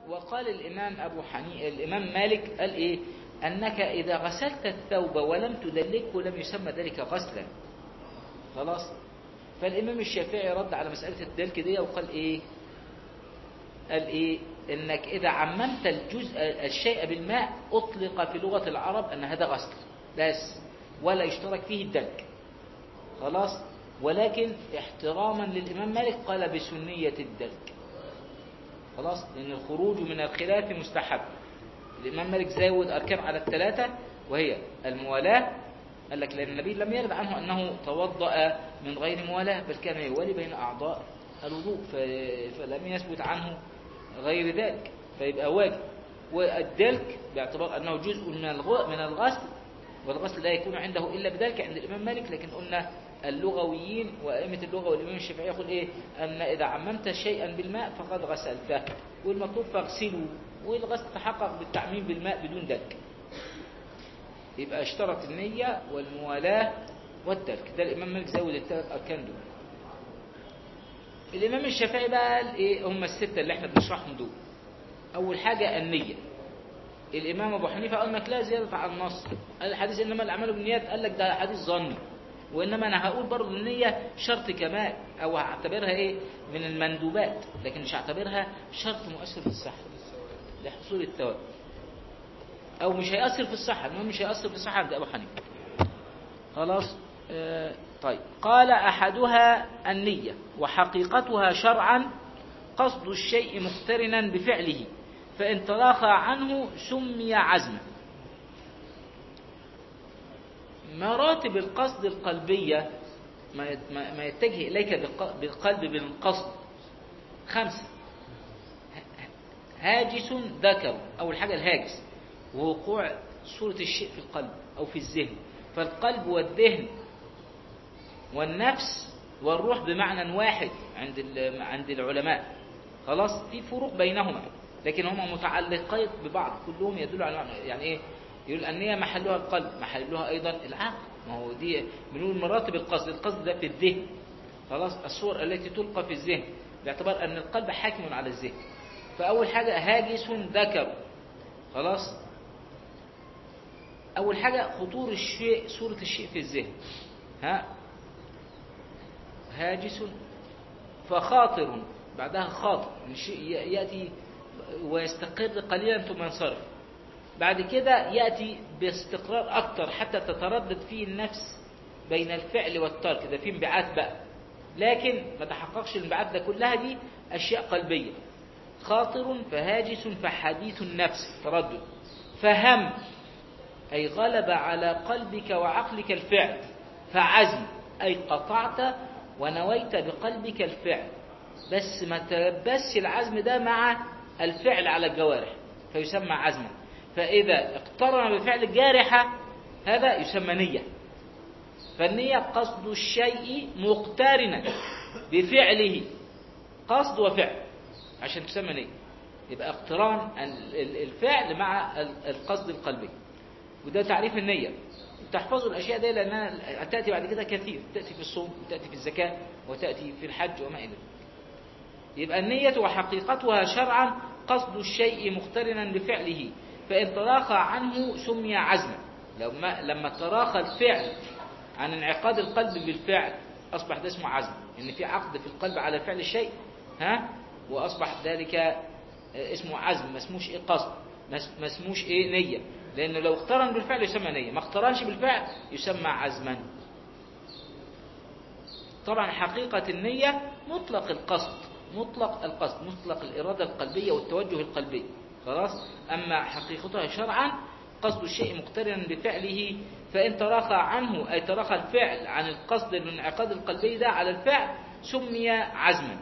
وقال الإمام أبو حنيفة الإمام مالك قال إيه أنك إذا غسلت الثوب ولم تدلكه لم يسمى ذلك غسلا خلاص فالإمام الشافعي رد على مسألة الدلك دي وقال إيه قال إيه إنك إذا عممت الجزء الشيء بالماء أطلق في لغة العرب أن هذا غسل بس ولا يشترك فيه الدلك خلاص ولكن احتراما للإمام مالك قال بسنية الدلك خلاص لأن الخروج من الخلاف مستحب الإمام مالك زود أركان على الثلاثة وهي الموالاة قال لك لأن النبي لم يرد عنه أنه توضأ من غير موالاة بل كان يوالي بين أعضاء الوضوء ف- فلم يثبت عنه غير ذلك فيبقى واجب والدلك باعتبار أنه جزء من الغ- من الغسل والغسل لا يكون عنده إلا بذلك عند الإمام مالك لكن قلنا اللغويين وأئمة اللغة والإمام الشافعي يقول إيه أن إذا عممت شيئا بالماء فقد غسلته والمطلوب فاغسله والغسل تحقق بالتعميم بالماء بدون دلك يبقى اشترط النية والموالاة والدلك ده الإمام مالك زود الثلاث أركان دول الإمام الشافعي بقى قال إيه هم الستة اللي احنا بنشرحهم دول أول حاجة النية الإمام أبو حنيفة قال لك لا زيادة على النص قال الحديث إنما الأعمال بالنيات قال لك ده حديث ظني وإنما أنا هقول برضه النية شرط كمال أو هعتبرها إيه من المندوبات لكن مش هعتبرها شرط مؤثر في الصحة لحصول الثواب أو مش هيأثر في الصحة المهم مش هيأثر في الصحة عند أبو حنيفة خلاص آه طيب قال أحدها النية وحقيقتها شرعا قصد الشيء مقترنا بفعله فإن تراخى عنه سمي عزما مراتب القصد القلبية ما يت- ما ما يتجه إليك بالق- بالقلب بالقصد خمسة هاجس ذكر أول حاجة الهاجس ووقوع صورة الشيء في القلب أو في الذهن فالقلب والذهن والنفس والروح بمعنى واحد عند ال- عند العلماء خلاص في فروق بينهما لكن هما متعلقين ببعض كلهم يدلوا على معنى يعني ايه يقول النية محلها القلب محلها ايضا العقل ما هو دي بنقول مراتب القصد القصد ده في الذهن خلاص الصور التي تلقى في الذهن باعتبار ان القلب حاكم على الذهن فاول حاجة هاجس ذكر خلاص اول حاجة خطور الشيء صورة الشيء في الذهن ها هاجس فخاطر بعدها خاطر يعني الشيء ي- يأتي ويستقر قليلا ثم ينصرف بعد كده يأتي باستقرار أكتر حتى تتردد فيه النفس بين الفعل والترك ده فيه انبعاث بقى لكن ما تحققش الانبعاث ده كلها دي أشياء قلبية خاطر فهاجس فحديث النفس تردد فهم أي غلب على قلبك وعقلك الفعل فعزم أي قطعت ونويت بقلبك الفعل بس ما تلبسش العزم ده مع الفعل على الجوارح فيسمى عزما فإذا اقترن بفعل الجارحة هذا يسمى نية فالنية قصد الشيء مقترنا بفعله قصد وفعل عشان تسمى نية يبقى اقتران ال- ال- الفعل مع ال- القصد القلبي وده تعريف النية تحفظوا الأشياء دي لأنها تأتي بعد كده كثير تأتي في الصوم وتأتي في الزكاة وتأتي في الحج وما إلى ذلك يبقى النية وحقيقتها شرعا قصد الشيء مقترنا بفعله فإن تراخى عنه سمي عزما لما لما تراخى الفعل عن انعقاد القلب بالفعل أصبح ده اسمه عزم إن في عقد في القلب على فعل الشيء ها وأصبح ذلك آه، اسمه عزم ما اسموش إيه قصد ما اس- ما اسموش إيه نية لأنه لو اقترن بالفعل يسمى نية ما اقترنش بالفعل يسمى عزما طبعا حقيقة النية مطلق القصد مطلق القصد مطلق الإرادة القلبية والتوجه القلبي خلاص أما حقيقتها شرعا قصد الشيء مقترنا بفعله فإن تراخى عنه أي تراخى الفعل عن القصد الانعقاد القلبي ده على الفعل سمي عزما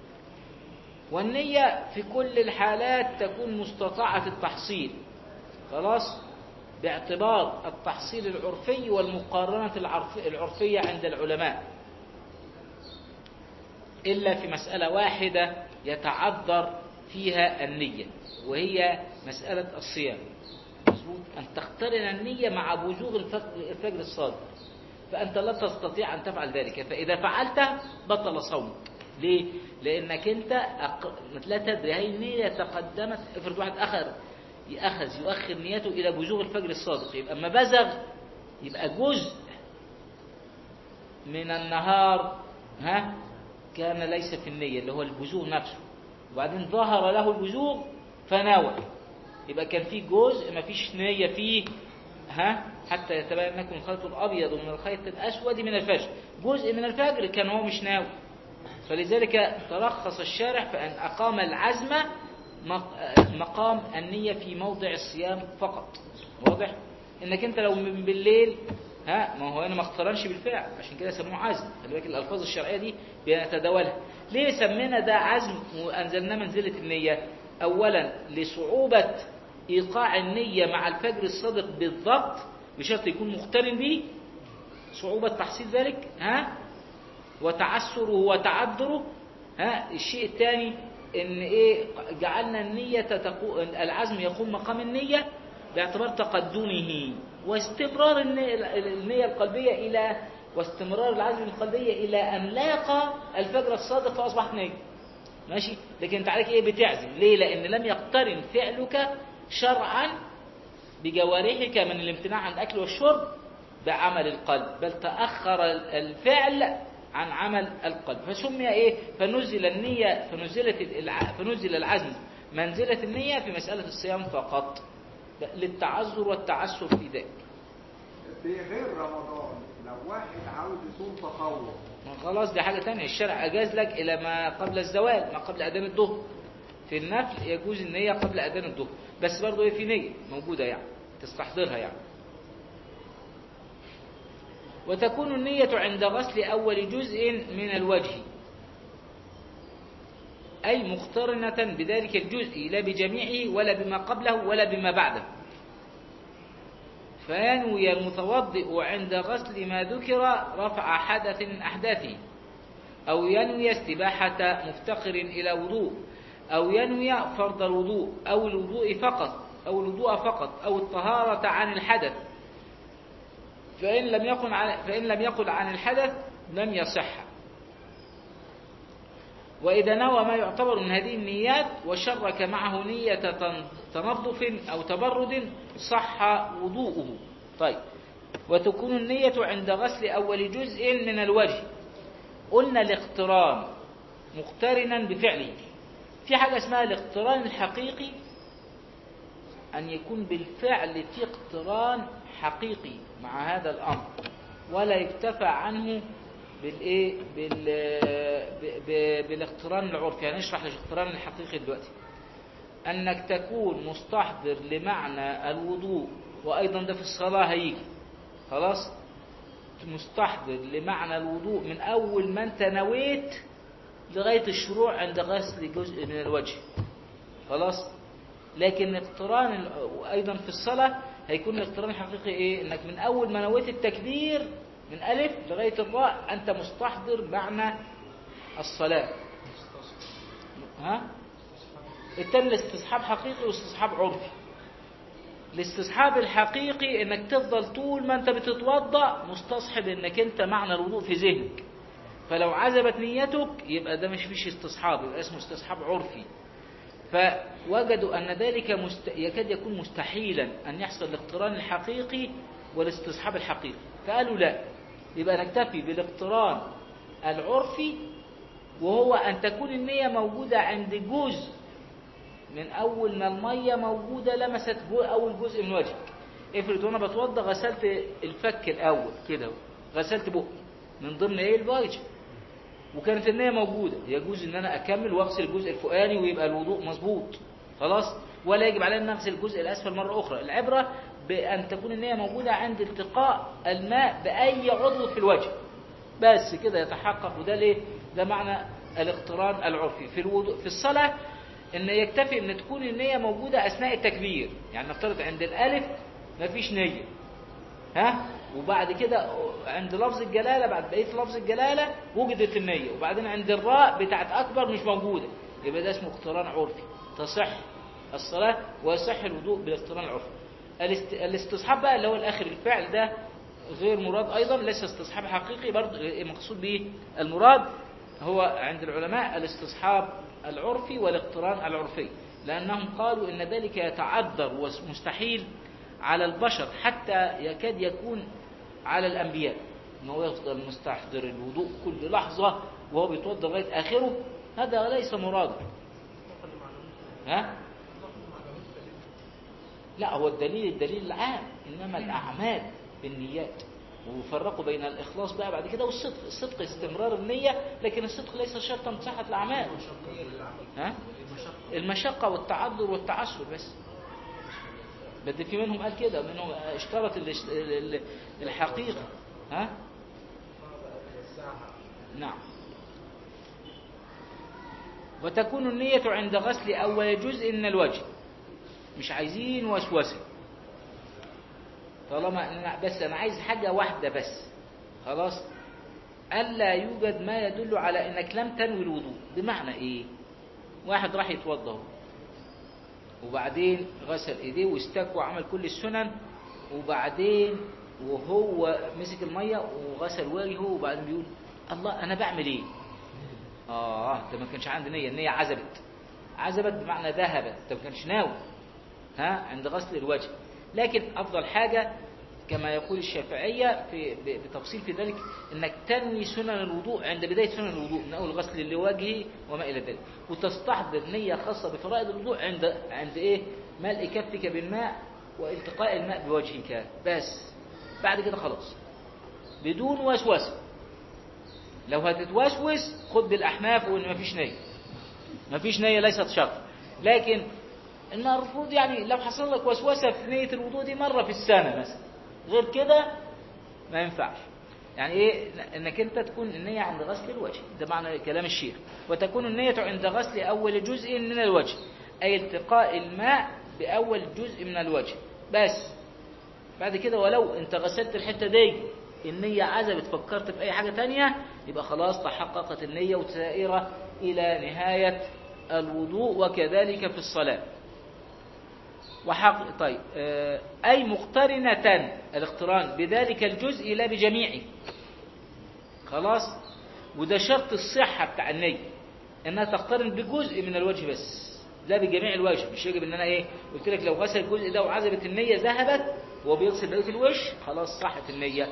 والنية في كل الحالات تكون مستطاعة التحصيل خلاص باعتبار التحصيل العرفي والمقارنة العرف- العرفية عند العلماء إلا في مسألة واحدة يتعذر فيها النية وهي مسألة الصيام مظبوط أن تقترن النية مع بزوغ الفجر الفجر الصادق فأنت لا تستطيع أن تفعل ذلك فإذا فعلت بطل صومك ليه؟ لأنك أنت أق... لا تدري هل النية تقدمت افرض واحد أخذ يأخذ يؤخر نيته إلى بزوغ الفجر الصادق يبقى أما بزغ يبقى جزء من النهار ها كان ليس في النية اللي هو البزوغ نفسه وبعدين ظهر له البزوغ فنوى يبقى كان في جزء ما فيش نية فيه ها حتى يتبين لكم الخيط الأبيض من الخيط الأسود من الفجر جزء من الفجر كان هو مش ناوي فلذلك ترخص الشارع فأن أقام العزم مقام النية في موضع الصيام فقط واضح انك انت لو من بالليل ها ما هو انا ما اقترنش بالفعل عشان كده سموه عزم خلي بالك الالفاظ الشرعيه دي بنتداولها ليه سمينا ده عزم وانزلناه منزله النيه اولا لصعوبه ايقاع النيه مع الفجر الصادق بالضبط بشرط يكون مقترن به صعوبه تحصيل ذلك ها وتعسره وتعذره ها الشيء الثاني ان ايه جعلنا النية تقو... العزم يقوم مقام النية باعتبار تقدمه واستمرار النية القلبية إلى واستمرار العزم القلبية إلى أن لاقى الفجر الصادق فأصبحت نجم ماشي لكن انت عليك ايه بتعزم ليه لأن لم يقترن فعلك شرعا بجوارحك من الامتناع عن الأكل والشرب بعمل القلب بل تأخر الفعل عن عمل القلب فسمي ايه فنزل النية فنزلت الع... فنزل العزم منزلة النية في مسألة الصيام فقط للتعذر والتعسر في ذلك في غير رمضان لو واحد عاوز يصوم تطوع خلاص دي حاجة تانية الشرع أجاز لك إلى ما قبل الزوال ما قبل أذان الظهر في النفل يجوز النية قبل أذان الظهر بس برضه ايه في نية موجودة يعني تستحضرها يعني وتكون النية عند غسل أول جزء من الوجه أي مقترنة بذلك الجزء لا بجميعه ولا بما قبله ولا بما بعده فينوي المتوضئ عند غسل ما ذكر رفع حدث من أحداثه أو ينوي استباحة مفتقر إلى وضوء أو ينوي فرض الوضوء أو الوضوء فقط أو الوضوء فقط أو الطهارة عن الحدث فإن لم يقل عن فإن لم يقل عن الحدث لم يصح وإذا نوى ما يعتبر من هذه النيات وشرك معه نية تنظف أو تبرد صح وضوءه طيب وتكون النية عند غسل أول جزء من الوجه قلنا الاقتران مقترنا بفعله في حاجة اسمها الاقتران الحقيقي أن يكون بالفعل في اقتران حقيقي مع هذا الأمر ولا يكتفى عنه بالايه بال بالاقتران العرفي هنشرح يعني الاقتران الحقيقي دلوقتي انك تكون مستحضر لمعنى الوضوء وايضا ده في الصلاه هيجي خلاص مستحضر لمعنى الوضوء من اول ما انت نويت لغايه الشروع عند غسل جزء من الوجه خلاص لكن اقتران ايضا في الصلاه هيكون الاقتران الحقيقي ايه انك من اول ما نويت التكبير من ألف لغاية الراء أنت مستحضر معنى الصلاة ها التاني الاستصحاب حقيقي واستصحاب عرفي الاستصحاب الحقيقي انك تفضل طول ما انت بتتوضا مستصحب انك انت معنى الوضوء في ذهنك فلو عزبت نيتك يبقى ده مش فيش استصحاب يبقى اسمه استصحاب عرفي فوجدوا ان ذلك مست... يكاد يكون مستحيلا ان يحصل الاقتران الحقيقي والاستصحاب الحقيقي فقالوا لا يبقى نكتفي بالاقتران العرفي وهو أن تكون النية موجودة عند جزء من أول ما المية موجودة لمست أول جزء من وجهك افرض وأنا بتوضى غسلت الفك الأول كده غسلت بقي من ضمن إيه الوجه وكانت النية موجودة يجوز إن أنا أكمل وأغسل الجزء الفوقاني ويبقى الوضوء مظبوط خلاص ولا يجب علينا أن نغسل الجزء الأسفل مرة أخرى العبرة بأن تكون النية موجودة عند التقاء الماء بأي عضو في الوجه بس كده يتحقق وده ليه ده معنى الاقتران العرفي في الوضوء في الصلاة ان يكتفي ان تكون النية موجودة اثناء التكبير يعني نفترض عند الالف مفيش نية ها وبعد كده عند لفظ الجلالة بعد بقية لفظ الجلالة وجدت النية وبعدين عند الراء بتاعت أكبر مش موجودة يبقى ده اسمه اقتران عرفي تصح الصلاة ويصح الوضوء بالاقتران العرفي الاستصحاب بقى اللي هو الاخر الفعل ده غير مراد ايضا ليس استصحاب حقيقي برضه مقصود به المراد هو عند العلماء الاستصحاب العرفي والاقتران العرفي لأنهم قالوا إن ذلك يتعذر ومستحيل على البشر حتى يكاد يكون على الأنبياء إن هو يفضل مستحضر الوضوء كل لحظة وهو بيتوضا لغاية آخره هذا ليس مرادا ها؟ لا هو الدليل الدليل العام إنما الأعمال بالنيات وفرقوا بين الإخلاص بقى بعد كده والصدق الصدق استمرار النية لكن الصدق ليس شرطا لصحة الأعمال ها؟ المشقة والتعذر والتعسر بس بدي في منهم قال كده منهم اشترط ال- ال- الحقيقة ها نعم وتكون النية عند غسل أول جزء من الوجه مش عايزين وسوسة طالما أنا بس أنا عايز حاجة واحدة بس خلاص ألا يوجد ما يدل على أنك لم تنوي الوضوء بمعنى إيه واحد راح يتوضا اهو. وبعدين غسل ايديه واستك وعمل كل السنن وبعدين وهو مسك الميه وغسل وجهه وبعدين بيقول الله انا بعمل ايه اه ده ما كانش عندي نيه النيه عزبت عزبت بمعنى ذهبت ده ما كانش ناوي ها عند غسل الوجه لكن افضل حاجه كما يقول الشافعية في ب- بتفصيل في ذلك انك تنوي سنن الوضوء عند بداية سنن الوضوء من اول غسل لوجهه وما الى ذلك وتستحضر نية خاصة بفرائض الوضوء عند عند ايه ملء كفك بالماء والتقاء الماء بوجهك بس بعد كده خلاص بدون وسوسة لو هتتوسوس خد بالاحناف وان مفيش نية مفيش نية ليست شرط لكن المفروض يعني لو حصل لك وسوسة في نية الوضوء دي مرة في السنة مثلا غير كده ما ينفعش يعني ايه انك انت تكون النية عند غسل الوجه ده معنى كلام الشيخ وتكون النية عند غسل اول جزء من الوجه اي التقاء الماء باول جزء من الوجه بس بعد كده ولو انت غسلت الحتة دي النية عزبت فكرت في اي حاجة تانية يبقى خلاص تحققت النية وسائرة الى نهاية الوضوء وكذلك في الصلاة وحق طيب آه، أي مقترنة الاقتران بذلك الجزء لا بجميعه خلاص وده شرط الصحة بتاع النية إنها تقترن بجزء من الوجه بس لا بجميع الوجه مش يجب إن أنا إيه قلت لك لو غسل الجزء ده وعزبت النية ذهبت وهو بيغسل بقية الوش خلاص صحت النية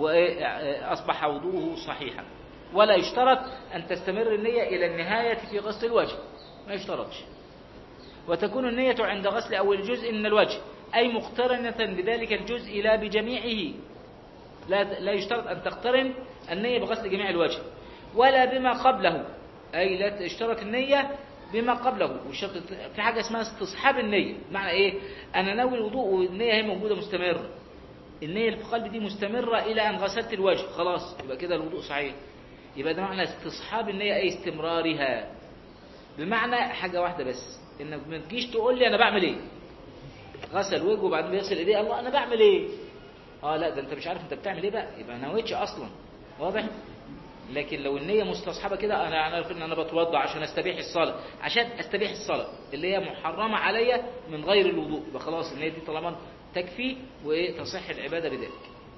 وأصبح وضوءه صحيحا ولا يشترط أن تستمر النية إلى النهاية في غسل الوجه ما يشترطش وتكون النية عند غسل أول جزء من الوجه أي مقترنة بذلك الجزء لا بجميعه لا لا يشترط أن تقترن النية بغسل جميع الوجه ولا بما قبله أي لا تشترط النية بما قبله والشرط في حاجة اسمها استصحاب النية معنى إيه أنا ناوي الوضوء والنية هي موجودة مستمرة النية اللي في قلبي دي مستمرة إلى أن غسلت الوجه خلاص يبقى كده الوضوء صحيح يبقى ده معنى استصحاب النية أي استمرارها بمعنى حاجة واحدة بس انك ما تجيش تقول لي انا بعمل ايه غسل وجهه وبعدين بيغسل ايديه الله انا بعمل ايه اه لا ده انت مش عارف انت بتعمل ايه بقى يبقى ما نويتش اصلا واضح لكن لو النية مستصحبة كده أنا عارف إن أنا بتوضع عشان أستبيح الصلاة عشان أستبيح الصلاة اللي هي محرمة عليا من غير الوضوء يبقى خلاص النية دي طالما تكفي وتصح العبادة بذلك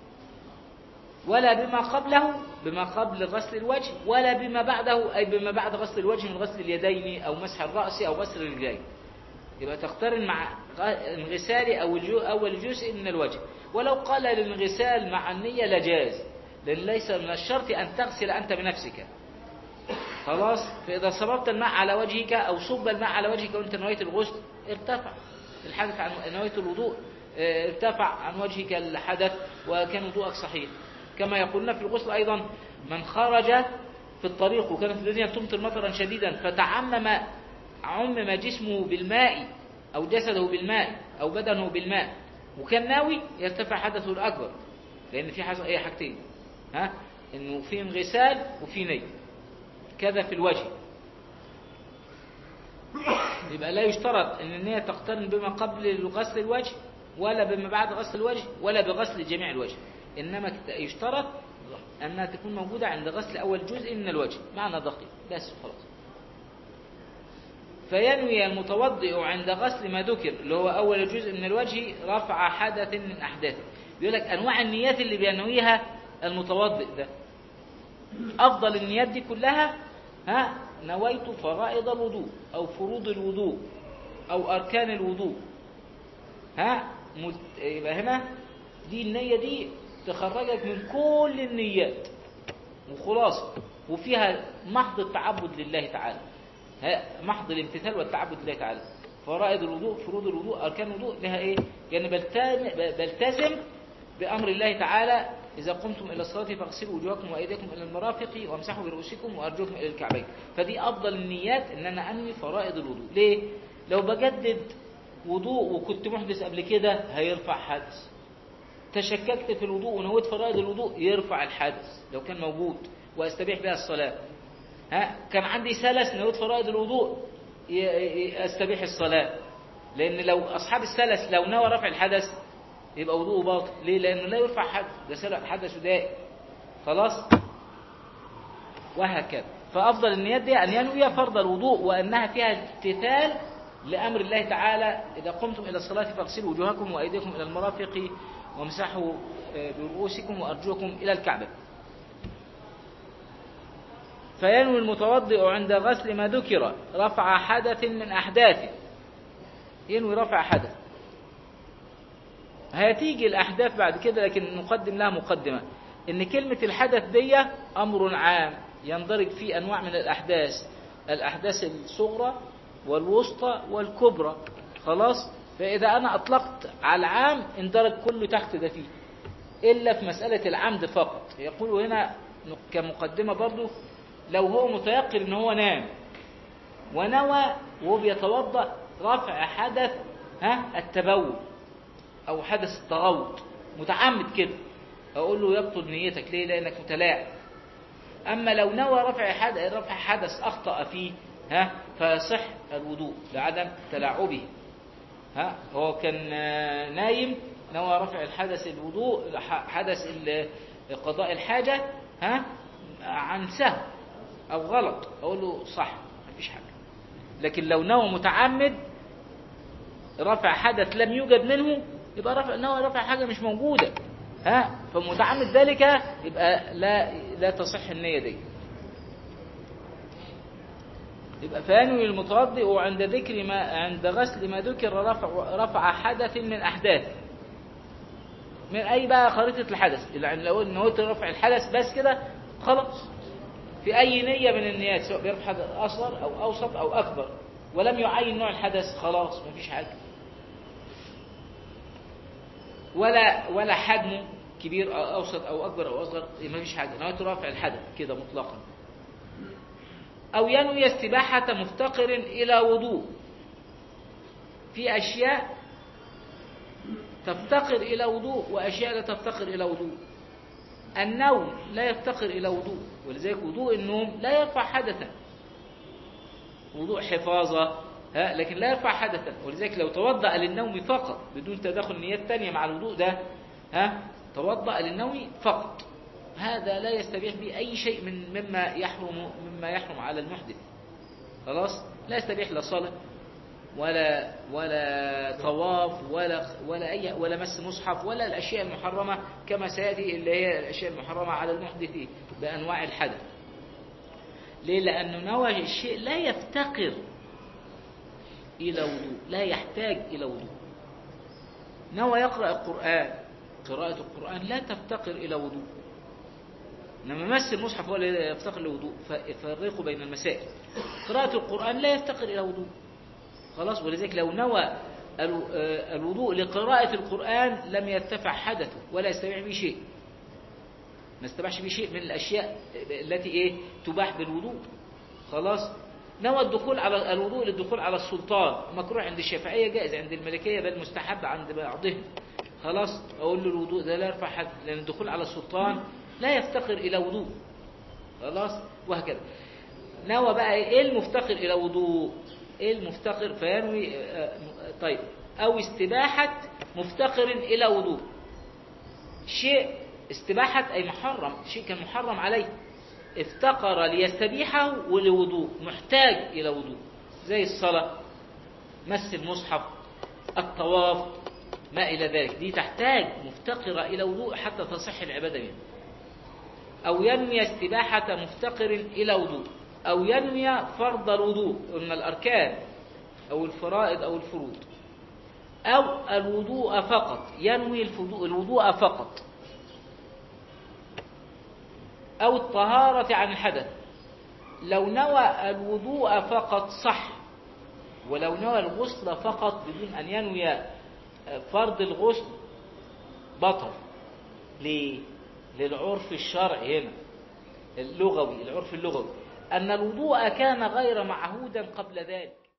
ولا بما قبله بما قبل غسل الوجه ولا بما بعده أي بما بعد غسل الوجه من غسل اليدين أو مسح الرأس أو غسل الرجلين يبقى تقترن مع انغسال أو الجو أول جزء من الوجه ولو قال الانغسال مع النية لجاز لأن ليس من الشرط أن تغسل أنت بنفسك خلاص فإذا صببت الماء على وجهك أو صب الماء على وجهك وأنت نويت الغسل ارتفع الحدث عن نويت الوضوء اه، ارتفع عن وجهك الحدث وكان وضوءك صحيح كما يقولون في الغسل أيضا من خرج في الطريق وكانت الدنيا تمطر مطرا شديدا فتعمم عمم جسمه بالماء أو جسده بالماء أو بدنه بالماء وكان ناوي يرتفع حدثه الأكبر لأن في حاجة أي حاجتين ها إنه في انغسال وفي نية كذا في الوجه يبقى لا يشترط ان النية تقترن بما قبل غسل الوجه ولا بما بعد غسل الوجه ولا بغسل جميع الوجه انما يشترط انها تكون موجودة عند غسل اول جزء من الوجه معنى دقيق بس خلاص فينوي المتوضئ عند غسل ما ذكر اللي هو اول جزء من الوجه رفع حدث من احداثه بيقول لك انواع النيات اللي بينويها المتوضئ ده افضل النيات دي كلها ها نويت فرائض الوضوء أو فروض الوضوء أو أركان الوضوء ها مت- يبقى هنا دي النية دي تخرجك من كل النيات وخلاصة وفيها محض التعبد لله تعالى ها محض الامتثال والتعبد لله تعالى فرائض الوضوء فروض الوضوء أركان الوضوء لها إيه يعني بلتزم, بلتزم بأمر الله تعالى إذا قمتم إلى الصلاة فاغسلوا وجوهكم وأيديكم إلى المرافق وامسحوا برؤوسكم وأرجلكم إلى الكعبين فدي أفضل النيات إن أنا أنوي فرائض الوضوء ليه؟ لو بجدد وضوء وكنت محدث قبل كده هيرفع حدث تشككت في الوضوء ونويت فرائض الوضوء يرفع الحدث لو كان موجود واستبيح بها الصلاة ها كان عندي سلس نويت فرائض الوضوء ي- ي- استبيح الصلاة لأن لو أصحاب السلس لو نوى رفع الحدث يبقى وضوءه باطل ليه؟ لأنه لا يرفع حدث ده سلس حدث دائم خلاص وهكذا فأفضل النيات دي أن ينوي فرض الوضوء وأنها فيها امتثال لأمر الله تعالى إذا قمتم إلى الصلاة فاغسلوا وجوهكم وأيديكم إلى المرافق وامسحوا آه، برؤوسكم وأرجلكم إلى الكعبة فينوي المتوضئ عند غسل ما ذكر رفع حدث من أحداثه ينوي رفع حدث هتيجي الأحداث بعد كده لكن نقدم لها مقدمة إن كلمة الحدث دي أمر عام يندرج فيه أنواع من الأحداث الأحداث الصغرى والوسطى والكبرى خلاص فإذا أنا أطلقت على العام اندرج كله تحت ده فيه إلا في مسألة العمد فقط يقول هنا كمقدمة برضو لو هو متيقن إن هو نام ونوى وهو بيتوضأ رفع حدث ها التبول أو حدث التغوط متعمد كده أقول له يبطل نيتك ليه لأنك متلاعب أما لو نوى رفع حدث, رفع حدث أخطأ فيه ها فيصح الوضوء لعدم تلاعبه ها هو كان آه، نايم نوى رفع الحدث الوضوء ح- حدث ال- قضاء الحاجة ها عن سهو أو غلط أقول له صح مفيش حاجة لكن لو نوى متعمد رفع حدث لم يوجد منه يبقى رفع نوى رفع حاجة مش موجودة ها فمتعمد ذلك يبقى لا لا تصح النية دي يبقى فانوي المتوضئ عند ذكر ما عند غسل ما ذكر رفع رفع حدث من احداث من اي بقى خريطه الحدث يعني لو نويت رفع الحدث بس كده خلاص في اي نيه من النيات سواء بيرفع حدث اصغر او اوسط او اكبر ولم يعين نوع الحدث خلاص مفيش حاجه ولا ولا حجمه كبير او اوسط او اكبر او اصغر مفيش حاجه نويت رفع الحدث كده مطلقا أو ينوي استباحة مفتقر إلى وضوء في أشياء تفتقر إلى وضوء وأشياء لا تفتقر إلى وضوء النوم لا يفتقر إلى وضوء ولذلك وضوء النوم لا يرفع حدثا وضوء حفاظة ها لكن لا يرفع حدثا ولذلك لو توضأ للنوم فقط بدون تدخل نيات تانية مع الوضوء ده ها توضأ للنوم فقط هذا لا يستبيح به أي شيء من مما يحرم مما يحرم على المحدث خلاص لا يستبيح لا صلاة ولا ولا طواف ولا ولا أي ولا مس مصحف ولا الأشياء المحرمة كما سيأتي اللي هي الأشياء المحرمة على المحدث بأنواع الحدث ليه لأنه نوى الشيء لا يفتقر إلى وضوء لا يحتاج إلى وضوء نوى يقرأ القرآن قراءة القرآن لا تفتقر إلى وضوء إنما مس المصحف هو اللي يفتقر لوضوء ففرقوا بين المسائل قراءة القرآن لا يفتقر إلى وضوء خلاص ولذلك لو نوى الو- آه، الوضوء لقراءة القرآن لم يرتفع حدثه ولا يستبيح به شيء ما استباحش به شيء من الأشياء التي إيه تباح بالوضوء خلاص نوى الدخول على الوضوء للدخول على السلطان مكروه عند الشافعية جائز عند الملكية بل مستحب عند بعضهم خلاص أقول له الوضوء ده لا يرفع حد لأن الدخول على السلطان لا يفتقر إلى وضوء خلاص وهكذا نوى بقى ايه المفتقر الى وضوء ايه المفتقر فينوي آه، آه، طيب او استباحة مفتقر الى وضوء شيء استباحة اي محرم شيء كان محرم عليه افتقر ليستبيحه ولوضوء محتاج الى وضوء زي الصلاة مس المصحف الطواف ما الى ذلك دي تحتاج مفتقرة الى وضوء حتى تصح العبادة منه أو ينوي استباحة مفتقر إلى وضوء أو ينوي فرض الوضوء قلنا الأركان أو الفرائض أو الفروض أو الوضوء فقط ينوي الفضوء- الوضوء فقط أو الطهارة عن الحدث لو نوى الوضوء فقط صح ولو نوى الغسل فقط بدون أن ينوي فرض الغسل بطل ليه؟ للعرف الشرعي هنا اللغوي العرف اللغوي أن الوضوء كان غير معهودا قبل ذلك